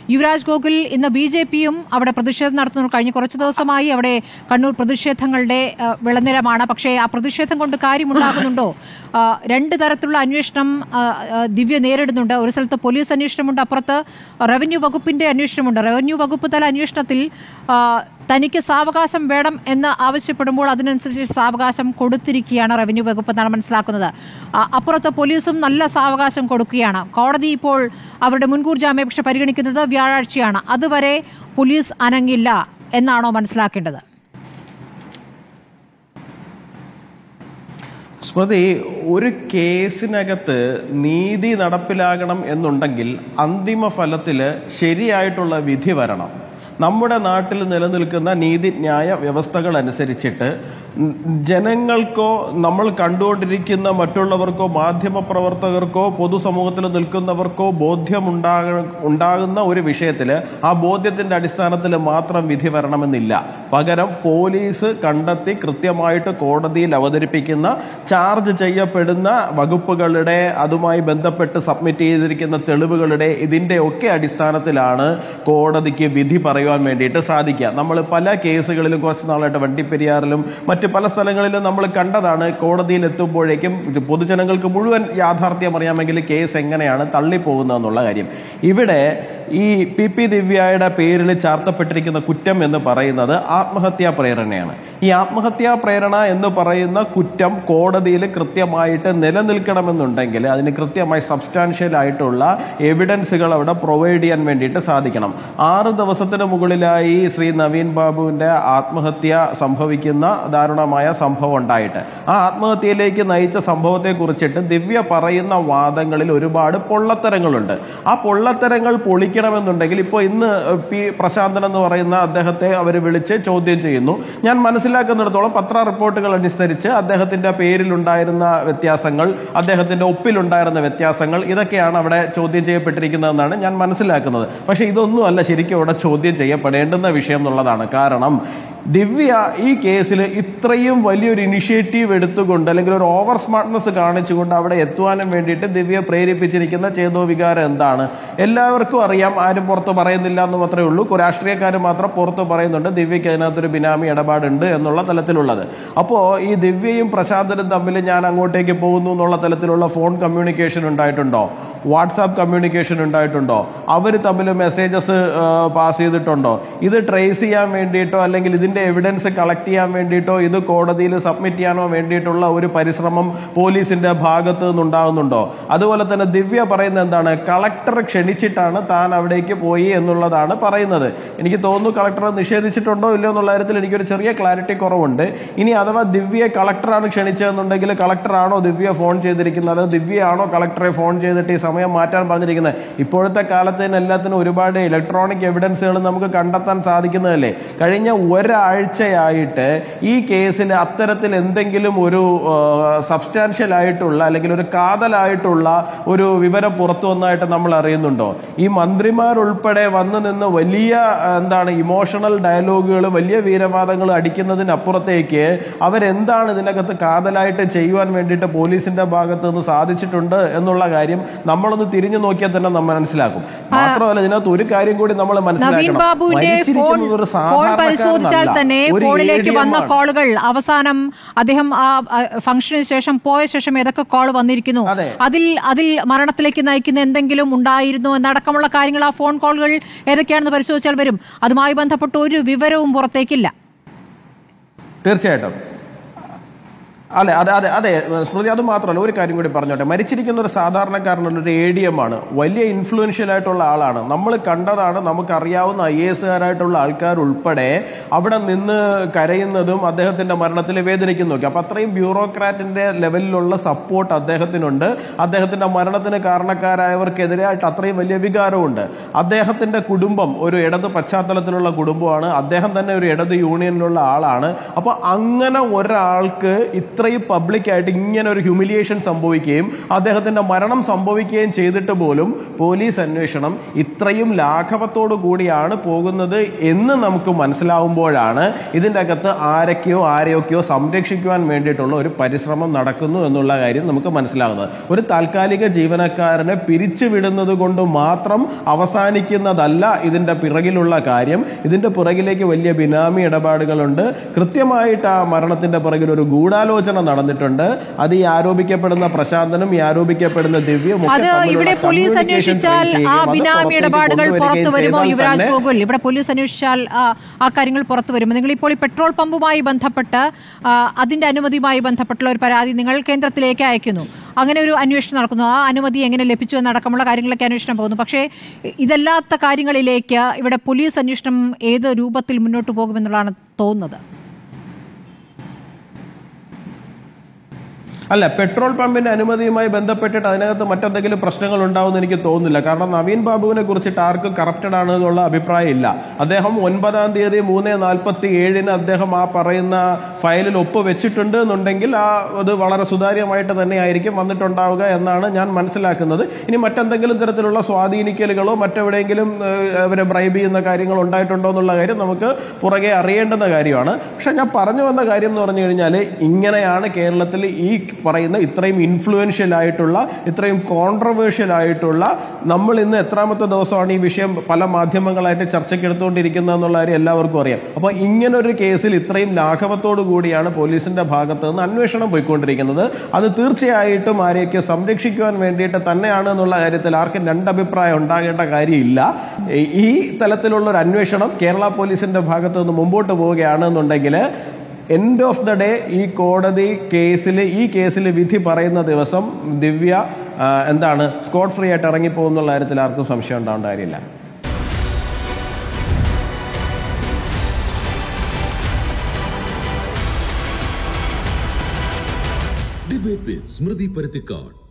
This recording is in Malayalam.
യുവരാജ് ഗോകുൽ ഇന്ന് ബി ജെ പിയും അവിടെ പ്രതിഷേധം നടത്തുന്നു കഴിഞ്ഞ കുറച്ച് ദിവസമായി അവിടെ കണ്ണൂർ പ്രതിഷേധങ്ങളുടെ ആ, വിളനിലമാണ് പക്ഷേ ആ പ്രതിഷേധം കൊണ്ട് കാര്യമുണ്ടാകുന്നുണ്ടോ ആ, രണ്ട് തരത്തിലുള്ള അന്വേഷണം ആ, ആ, ദിവ്യ നേരിടുന്നുണ്ട് ഒരു സ്ഥലത്ത് പോലീസ് അന്വേഷണമുണ്ട് അപ്പുറത്ത് റവന്യൂ വകുപ്പിന്റെ അന്വേഷണമുണ്ട് റവന്യൂ വകുപ്പ് തല അന്വേഷണത്തിൽ ആ, തനിക്ക് സാവകാശം വേണം എന്ന് ആവശ്യപ്പെടുമ്പോൾ അതിനനുസരിച്ച് സാവകാശം കൊടുത്തിരിക്കുകയാണ് റവന്യൂ വകുപ്പ് എന്നാണ് മനസ്സിലാക്കുന്നത് ആ, അപ്പുറത്ത് പോലീസും നല്ല സാവകാശം കൊടുക്കുകയാണ് കോടതി ഇപ്പോൾ അവരുടെ മുൻകൂർ ജാമ്യാപേക്ഷ പരിഗണിക്കുന്നത് വ്യാഴാഴ്ചയാണ് അതുവരെ പോലീസ് അനങ്ങില്ല എന്നാണോ മനസ്സിലാക്കേണ്ടത് സ്മൃതി ഒരു കേസിനകത്ത് നീതി നടപ്പിലാകണം എന്നുണ്ടെങ്കിൽ അന്തിമ ഫലത്തില് ശരിയായിട്ടുള്ള വിധി വരണം നമ്മുടെ നാട്ടിൽ നിലനിൽക്കുന്ന നീതിന്യായ വ്യവസ്ഥകൾ അനുസരിച്ചിട്ട് ഉം ജനങ്ങൾക്കോ നമ്മൾ കണ്ടുകൊണ്ടിരിക്കുന്ന മറ്റുള്ളവർക്കോ മാധ്യമപ്രവർത്തകർക്കോ പൊതുസമൂഹത്തിൽ നിൽക്കുന്നവർക്കോ ബോധ്യമുണ്ടാക ഉണ്ടാകുന്ന ഒരു വിഷയത്തിൽ ആ ബോധ്യത്തിന്റെ അടിസ്ഥാനത്തിൽ മാത്രം വിധി വരണമെന്നില്ല പകരം പോലീസ് കണ്ടെത്തി കൃത്യമായിട്ട് കോടതിയിൽ അവതരിപ്പിക്കുന്ന ചാർജ് ചെയ്യപ്പെടുന്ന വകുപ്പുകളുടെ അതുമായി ബന്ധപ്പെട്ട് സബ്മിറ്റ് ചെയ്തിരിക്കുന്ന തെളിവുകളുടെ ഇതിന്റെ ഒക്കെ അടിസ്ഥാനത്തിലാണ് കോടതിക്ക് വിധി പറയുവാൻ വേണ്ടിയിട്ട് സാധിക്കുക നമ്മൾ പല കേസുകളിലും കുറച്ച് നാളായിട്ട് വണ്ടിപ്പെരിയാറിലും മറ്റ് പല സ്ഥലങ്ങളിലും നമ്മൾ കണ്ടതാണ് കോടതിയിൽ എത്തുമ്പോഴേക്കും പൊതുജനങ്ങൾക്ക് മുഴുവൻ യാഥാർത്ഥ്യം അറിയാമെങ്കിൽ കേസ് എങ്ങനെയാണ് തള്ളിപ്പോകുന്നതെന്നുള്ള കാര്യം ഇവിടെ ഈ പി പി ദിവ്യയുടെ പേരിൽ ചാർത്തപ്പെട്ടിരിക്കുന്ന കുറ്റം എന്ന് പറയുന്നത് ആത്മഹത്യാ പ്രേരണയാണ് ഈ ആത്മഹത്യാ പ്രേരണ എന്ന് പറയുന്ന കുറ്റം കോടതിയിൽ കൃത്യമായിട്ട് നിലനിൽക്കണമെന്നുണ്ടെങ്കിൽ അതിന് കൃത്യമായി സബ്സ്റ്റാൻഷ്യൽ ആയിട്ടുള്ള എവിഡൻസുകൾ അവിടെ പ്രൊവൈഡ് ചെയ്യാൻ വേണ്ടിയിട്ട് സാധിക്കണം ആറ് ദിവസത്തിന് മുകളിലായി ശ്രീ നവീൻ ബാബുവിന്റെ ആത്മഹത്യ സംഭവിക്കുന്ന ദാരുണമായ സംഭവം ഉണ്ടായിട്ട് ആ ആത്മഹത്യയിലേക്ക് നയിച്ച സംഭവത്തെ കുറിച്ചിട്ട് ദിവ്യ പറയുന്ന വാദങ്ങളിൽ ഒരുപാട് പൊള്ളത്തരങ്ങളുണ്ട് ആ പൊള്ളത്തരങ്ങൾ പൊളിക്കണമെന്നുണ്ടെങ്കിൽ ഇപ്പോൾ ഇന്ന് പി പ്രശാന്തൻ എന്ന് പറയുന്ന അദ്ദേഹത്തെ അവർ വിളിച്ച് ചോദ്യം ചെയ്യുന്നു ഞാൻ മനസ്സിലാക്കുന്നിടത്തോളം പത്ര റിപ്പോർട്ടുകൾ അനുസരിച്ച് അദ്ദേഹത്തിന്റെ പേരിലുണ്ടായിരുന്ന വ്യത്യാസങ്ങൾ അദ്ദേഹത്തിന്റെ ഒപ്പിലുണ്ടായിരുന്ന വ്യത്യാസങ്ങൾ ഇതൊക്കെയാണ് അവിടെ ചോദ്യം ചെയ്യപ്പെട്ടിരിക്കുന്നതെന്നാണ് ഞാൻ മനസ്സിലാക്കുന്നത് പക്ഷെ ഇതൊന്നുമല്ല ശരിക്കും അവിടെ ചോദ്യം ചെയ്യപ്പെടേണ്ടുന്ന വിഷയം എന്നുള്ളതാണ് കാരണം ദിവ്യ ഈ കേസിൽ ഇത്രയും വലിയൊരു ഇനിഷ്യേറ്റീവ് എടുത്തുകൊണ്ട് അല്ലെങ്കിൽ ഒരു ഓവർ സ്മാർട്ട്നെസ് കാണിച്ചുകൊണ്ട് അവിടെ എത്തുവാനും വേണ്ടിയിട്ട് ദിവ്യ പ്രേരിപ്പിച്ചിരിക്കുന്ന ചേതോ വികാരം എന്താണ് എല്ലാവർക്കും അറിയാം ആരും പുറത്ത് പറയുന്നില്ല എന്ന് മാത്രമേ ഉള്ളൂ രാഷ്ട്രീയക്കാർ മാത്രം പുറത്ത് പറയുന്നുണ്ട് ദിവ്യയ്ക്ക് അതിനകത്തൊരു ബിനാമി ഇടപാടുണ്ട് എന്നുള്ള തലത്തിലുള്ളത് അപ്പോൾ ഈ ദിവ്യയും പ്രശാന്തനും തമ്മിൽ ഞാൻ അങ്ങോട്ടേക്ക് പോകുന്നു എന്നുള്ള തലത്തിലുള്ള ഫോൺ കമ്മ്യൂണിക്കേഷൻ ഉണ്ടായിട്ടുണ്ടോ വാട്സാപ്പ് കമ്മ്യൂണിക്കേഷൻ ഉണ്ടായിട്ടുണ്ടോ അവർ തമ്മിൽ മെസ്സേജസ് പാസ് ചെയ്തിട്ടുണ്ടോ ഇത് ട്രേസ് ചെയ്യാൻ വേണ്ടിയിട്ടോ അല്ലെങ്കിൽ ഇതിന്റെ എവിഡൻസ് കളക്ട് ചെയ്യാൻ വേണ്ടിയിട്ടോ ഇത് കോടതിയിൽ സബ്മിറ്റ് ചെയ്യാനോ വേണ്ടിയിട്ടുള്ള ഒരു പരിശ്രമം പോലീസിന്റെ ഭാഗത്ത് നിന്നുണ്ടാകുന്നുണ്ടോ അതുപോലെ തന്നെ ദിവ്യ പറയുന്നത് എന്താണ് കളക്ടർ ക്ഷണിച്ചിട്ടാണ് താൻ അവിടേക്ക് പോയി എന്നുള്ളതാണ് പറയുന്നത് എനിക്ക് തോന്നുന്നു കളക്ടർ നിഷേധിച്ചിട്ടുണ്ടോ ഇല്ലയോ എന്നുള്ള കാര്യത്തിൽ എനിക്കൊരു ചെറിയ ക്ലാരിറ്റി കുറവുണ്ട് ഇനി അഥവാ ദിവ്യയെ കളക്ടറാണ് ക്ഷണിച്ചതെന്നുണ്ടെങ്കിൽ കളക്ടറാണോ ദിവ്യ ഫോൺ ചെയ്തിരിക്കുന്നത് ആണോ കളക്ടറെ ഫോൺ ചെയ്തിട്ട് ഈ സമയം മാറ്റാൻ പറഞ്ഞിരിക്കുന്നത് ഇപ്പോഴത്തെ കാലത്തിന് എല്ലാത്തിനും ഒരുപാട് ഇലക്ട്രോണിക് എവിഡൻസുകൾ നമുക്ക് കണ്ടെത്താൻ സാധിക്കുന്നതല്ലേ കഴിഞ്ഞ ഒരാഴ്ചയായിട്ട് ഈ കേസിൽ അത്തരത്തിൽ എന്തെങ്കിലും ഒരു സബ്സ്റ്റാൻഷ്യൽ ആയിട്ടുള്ള അല്ലെങ്കിൽ ഒരു കാതലായിട്ടുള്ള ഒരു വിവരം പുറത്തു വന്നതായിട്ട് നമ്മൾ അറിയുന്നുണ്ടോ ഈ മന്ത്രിമാർ ഉൾപ്പെടെ വന്നു നിന്ന് വലിയ ആ, എന്താണ് ഇമോഷണൽ ഡയലോഗുകൾ വലിയ വീരവാദങ്ങൾ അടിക്കുന്നതിനപ്പുറത്തേക്ക് അവരെന്താണ് ഇതിനകത്ത് കാതലായിട്ട് ചെയ്യുവാൻ വേണ്ടിയിട്ട് പോലീസിന്റെ ഭാഗത്ത് നിന്ന് സാധിച്ചിട്ടുണ്ട് എന്നുള്ള കാര്യം നമ്മളൊന്ന് തിരിഞ്ഞു നോക്കിയാൽ തന്നെ നമ്മൾ മനസ്സിലാക്കും മാത്രമല്ല ഇതിനകത്ത് ഒരു കാര്യം കൂടി നമ്മൾ നവീൻ മനസ്സിലാക്കണം ബാബുവിന്റെ ഫോൺ മരിച്ചിരിക്കുന്നത് ഒരു ഫോൺ പരിശോധിച്ചാൽ സാധാരണക്കാരനല്ല. തന്നെ ഒരു ഫോണിലേക്ക് ADM വന്ന ആണ്. കോളുകൾ അവസാനം അദ്ദേഹം ആ ആ, ഫംഗ്ഷന് ശേഷം പോയ ശേഷം ഏതൊക്കെ കോൾ വന്നിരിക്കുന്നു അതെ. അതിൽ അതിൽ മരണത്തിലേക്ക് നയിക്കുന്ന എന്തെങ്കിലും ഉണ്ടായിരുന്നു എന്നടക്കമുള്ള കാര്യങ്ങൾ ആ ഫോൺ കോളുകൾ ഏതൊക്കെയാണെന്ന് പരിശോധിച്ചാൽ വരും അതുമായി ബന്ധപ്പെട്ട് ഒരു വിവരവും പുറത്തേക്കില്ല തീർച്ചയായിട്ടും അതെ അതെ അതെ അതെ സ്മൃതി അത് മാത്രമല്ല ഒരു കാര്യം കൂടി പറഞ്ഞോട്ടെ മരിച്ചിരിക്കുന്ന ഒരു സാധാരണക്കാരനുള്ള ഒരു എ ഡി എം ആണ് വലിയ ഇൻഫ്ലുവൻഷ്യൽ ആയിട്ടുള്ള ആളാണ് നമ്മൾ കണ്ടതാണ് നമുക്കറിയാവുന്ന ഐ എ എസുകാരായിട്ടുള്ള ആൾക്കാർ ഉൾപ്പെടെ അവിടെ നിന്ന് കരയുന്നതും അദ്ദേഹത്തിന്റെ മരണത്തിൽ വേദനിക്കുന്നതൊക്കെ അപ്പൊ അത്രയും ബ്യൂറോക്രാറ്റിന്റെ ലെവലിലുള്ള സപ്പോർട്ട് അദ്ദേഹത്തിനുണ്ട് അദ്ദേഹത്തിന്റെ മരണത്തിന് കാരണക്കാരായവർക്കെതിരായിട്ട് അത്രയും വലിയ വികാരമുണ്ട് അദ്ദേഹത്തിന്റെ കുടുംബം ഒരു ഇടത് പശ്ചാത്തലത്തിലുള്ള കുടുംബമാണ് അദ്ദേഹം തന്നെ ഒരു ഇടത് യൂണിയനിലുള്ള ആളാണ് അപ്പൊ അങ്ങനെ ഒരാൾക്ക് ഇത്രയും പബ്ലിക്കായിട്ട് ഇങ്ങനെ ഒരു ഹ്യൂമിലിയേഷൻ സംഭവിക്കുകയും അദ്ദേഹത്തിന്റെ മരണം സംഭവിക്കുകയും ചെയ്തിട്ട് പോലും പോലീസ് അന്വേഷണം ഇത്രയും ലാഘവത്തോടു കൂടിയാണ് പോകുന്നത് എന്ന് നമുക്ക് മനസ്സിലാവുമ്പോഴാണ് ഇതിൻ്റെ അകത്ത് ആരൊക്കെയോ ആരെയൊക്കെയോ സംരക്ഷിക്കുവാൻ വേണ്ടിയിട്ടുള്ള ഒരു പരിശ്രമം നടക്കുന്നു എന്നുള്ള കാര്യം നമുക്ക് മനസ്സിലാകുന്നത് ഒരു താൽക്കാലിക ജീവനക്കാരനെ പിരിച്ചുവിടുന്നത് കൊണ്ട് മാത്രം അവസാനിക്കുന്നതല്ല ഇതിന്റെ പിറകിലുള്ള കാര്യം ഇതിന്റെ പുറകിലേക്ക് വലിയ ബിനാമി ഇടപാടുകളുണ്ട് കൃത്യമായിട്ട് ആ മരണത്തിന്റെ പുറകിൽ ഒരു ഗൂഢാലോചന നടന്നിട്ടുണ്ട് അത് ഈ ആരോപിക്കപ്പെടുന്ന പ്രശാന്തനും ഈ ആരോപിക്കപ്പെടുന്ന ദിവ്യയും ഒക്കെ അത് തമ്മിലുള്ള ഇവിടെ പോലീസ് communication അന്വേഷിച്ചാൽ trace ആ ചെയ്യുകയും അത് ബിനാമി പുറത്തേക്ക് ഇടപാടുകൾ പുറത്തു കൊണ്ടുവരികയും വരുമോ ചെയ്താൽ യുവരാജ് തന്നെ ഗോകുൽ ഇവിടെ പോലീസ് അന്വേഷിച്ചാൽ ആ, ആ കാര്യങ്ങൾ പുറത്തു വരുമോ നിങ്ങൾ ഇപ്പോൾ ഈ പെട്രോൾ പമ്പുമായി ബന്ധപ്പെട്ട് ആ, അതിന്റെ അനുമതിയുമായി ബന്ധപ്പെട്ടുള്ള ഒരു പരാതി നിങ്ങൾ കേന്ദ്രത്തിലേക്ക് അയക്കുന്നു അങ്ങനെ ഒരു അന്വേഷണം നടക്കുന്നു ആ അനുമതി എങ്ങനെ ലഭിച്ചു എന്നടക്കമുള്ള കാര്യങ്ങളൊക്കെ അന്വേഷണം പോകുന്നു പക്ഷേ ഇതല്ലാത്ത കാര്യങ്ങളിലേക്ക് ഇവിടെ പോലീസ് അന്വേഷണം ഏത് രൂപത്തിൽ മുന്നോട്ട് പോകുമെന്നുള്ളതാണ് തോന്നുന്നത് അല്ല പെട്രോൾ പമ്പിന്റെ അനുമതിയുമായി ബന്ധപ്പെട്ടിട്ട് അതിനകത്ത് മറ്റെന്തെങ്കിലും പ്രശ്നങ്ങൾ ഉണ്ടാവുമെന്ന് എനിക്ക് തോന്നുന്നില്ല കാരണം നവീൻ ബാബുവിനെ കുറിച്ചിട്ട് ആർക്കും കറപ്റ്റഡ് ആണ് എന്നുള്ള അഭിപ്രായം ഇല്ല അദ്ദേഹം ഒൻപതാം തീയതി മൂന്ന് നാൽപ്പത്തി ഏഴിന് അദ്ദേഹം ആ പറയുന്ന ഫയലിൽ ഒപ്പ് വെച്ചിട്ടുണ്ട് എന്നുണ്ടെങ്കിൽ ആ അത് വളരെ സുതാര്യമായിട്ട് തന്നെ ആയിരിക്കും വന്നിട്ടുണ്ടാവുക എന്നാണ് ഞാൻ മനസ്സിലാക്കുന്നത് ഇനി മറ്റെന്തെങ്കിലും തരത്തിലുള്ള സ്വാധീനിക്കലുകളോ മറ്റെവിടെയെങ്കിലും ഏഹ്, അവരെ ബ്രൈബ് ചെയ്യുന്ന കാര്യങ്ങൾ ഉണ്ടായിട്ടുണ്ടോ എന്നുള്ള കാര്യം നമുക്ക് പുറകെ അറിയേണ്ടുന്ന കാര്യമാണ് പക്ഷെ ഞാൻ പറഞ്ഞു വന്ന കാര്യം എന്ന് പറഞ്ഞു കഴിഞ്ഞാൽ ഇങ്ങനെയാണ് കേരളത്തിൽ ഈ പറയുന്ന ഇത്രയും ഇൻഫ്ലുവൻഷ്യൽ ആയിട്ടുള്ള ഇത്രയും കോൺട്രവേഴ്ഷ്യൽ ആയിട്ടുള്ള നമ്മൾ ഇന്ന് എത്രാമത്തെ ദിവസമാണ് ഈ വിഷയം പല മാധ്യമങ്ങളായിട്ട് ചർച്ചയ്ക്ക് എടുത്തുകൊണ്ടിരിക്കുന്നത് എന്നുള്ള കാര്യം എല്ലാവർക്കും അറിയാം അപ്പോൾ ഇങ്ങനൊരു കേസിൽ ഇത്രയും ലാഘവത്തോടു കൂടിയാണ് പോലീസിന്റെ ഭാഗത്ത് നിന്ന് അന്വേഷണം പോയിക്കൊണ്ടിരിക്കുന്നത് അത് തീർച്ചയായിട്ടും ആരെയൊക്കെ സംരക്ഷിക്കുവാൻ വേണ്ടിയിട്ട് തന്നെയാണ് എന്നുള്ള കാര്യത്തിൽ ആർക്കും രണ്ടഭിപ്രായം ഉണ്ടാകേണ്ട കാര്യമില്ല ഈ- ഈ തലത്തിലുള്ള ഒരു അന്വേഷണം കേരള പോലീസിന്റെ ഭാഗത്ത് നിന്ന് മുമ്പോട്ട് പോവുകയാണെന്നുണ്ടെങ്കിൽ എൻഡ് ഓഫ് ദ ഡേ ഈ കോടതി കേസിൽ ഈ കേസിൽ വിധി പറയുന്ന ദിവസം ദിവ്യ ആ, എന്താണ് സ്കോട്ട് ഫ്രീ ആയിട്ട് ഇറങ്ങിപ്പോകുന്നുള്ള കാര്യത്തിൽ ആർക്കും സംശയം ഉണ്ടാവേണ്ട കാര്യമില്ല ഡിബേറ്റ് വിത്ത് സ്മൃതി പരുത്തിക്കാട്